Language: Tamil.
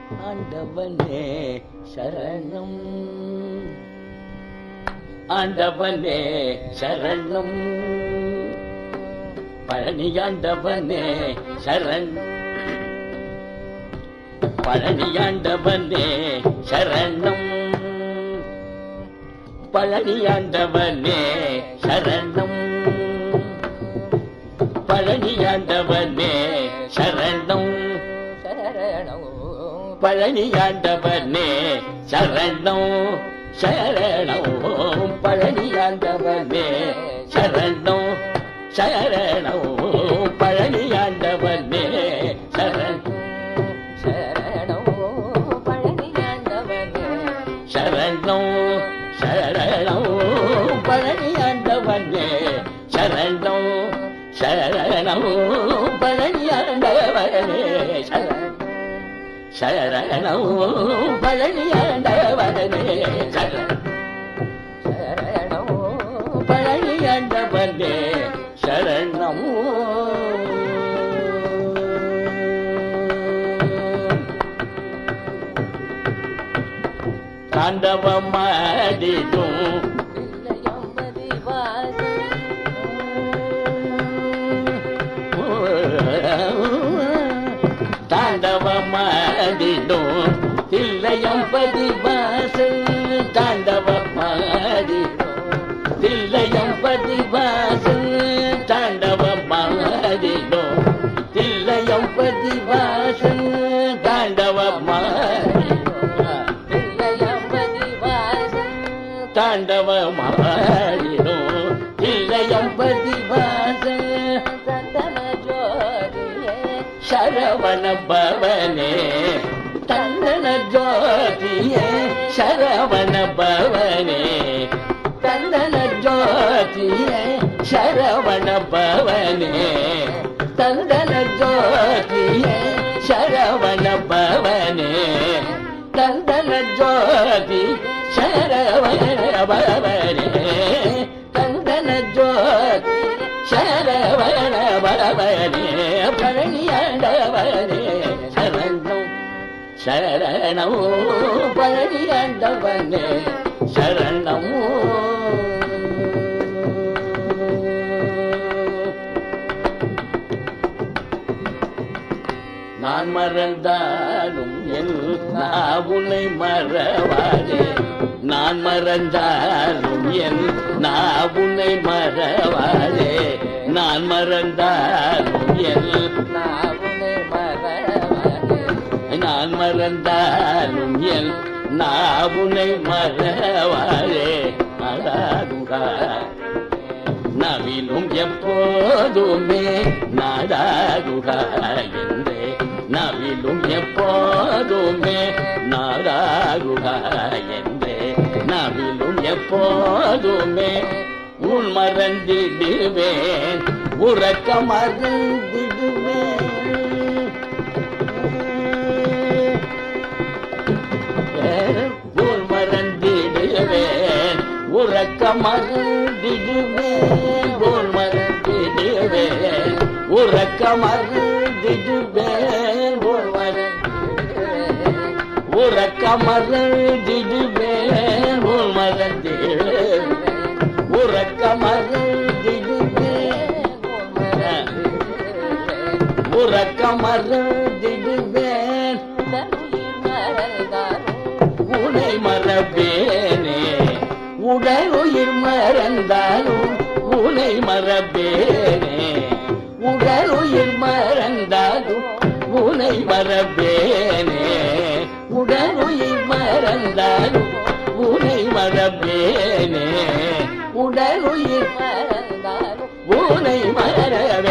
ஆண்டவனே சரணம் ஆண்டவனே சரணம் பழனியாண்டவனே சரண் பழனியாண்டவனே சரணம் பழனியாண்டவனே சரணம் பழனியாண்டவனே சரணம் சரணம் பழனியாண்டவனே சரணம் சரணம் பழனியாண்டவனே சரணம் சரணம் பழனியாண்டவனே சரண் சரணம் பழனியாண்டவனே சரணம் சரணம் பழனியாண்டவனே சரணம் சரணம் பழனியாண்டவனே சரணம் சரணம் பழனியாண்டவனே சரணம் சரணம் பழனியாண்டவனே சரணம் தாண்டவமாடிடும் தில்லையம்பதி வாசல் தாண்டவமாடிடும் தில்லையம்பதி வாசல் தாண்டவமாடிடும் தில்லையம்பதி வாசல் தாண்டவமாடிடும் தில்லையம்பதி வாசல் தாண்டவமாடிடும் தில்லையம்பதி வாசல் தாண்டவமாடிடும் தில்லையம்பதி வாசல் சந்தன ஜோதியே சரவண பவனே தந்தன ஜோதியே சரவண பவனே தந்தன ஜோதியே சரவண பவனே தந்தன ஜோதியே சரவண பவனே தந்தன ஜோதி சரவண பவனே தந்தன ஜோதி சரவண பவனே பழனியாண்டவனே சரணம் சரணம் பழனியாண்டவனே சரணம் நான் மறந்தாலும் என் நாவுனை மறவாதே நான் மறந்தாலும் என் நாவுனை மறவாதே நான் மறந்தாலும் என் நாவுனை மறவாதே நான் மறந்தாலும் என் நாவுனை மறவாதே அடாதுகா நவிலும் எப்போதுமே நாடாதுகா என்றே நவிலும் எப்போதுமே நாடாதுகா என்றே நவிலும் எப்போதுமே உன் மறந்திடுவேன் உறக்க மறந்திடுவேன் உன் மறந்திடுவேன் உறக்க மறந்திடுவேன் உன் மறந்திடுவேன் உறக்க மறந்திடுவேன் உன் மறந்திடுவேன் உறக்க மறந்திடுவேன் உன் மறந்திடுவேன் உறக்க மறந்திடுவேன் உறக்க மறந்திடுவேன் உனை மறப்பேனே உடல் உயிர் மறந்தாலும் உனை மறப்பேனே உடல் உயிர் மறந்தாலும் உனை மறப்பேனே உடல் உயிர் மறந்தாலும் உனை மறப்பேனே உடல் உயிர் மறந்தாலும் உனை மறவே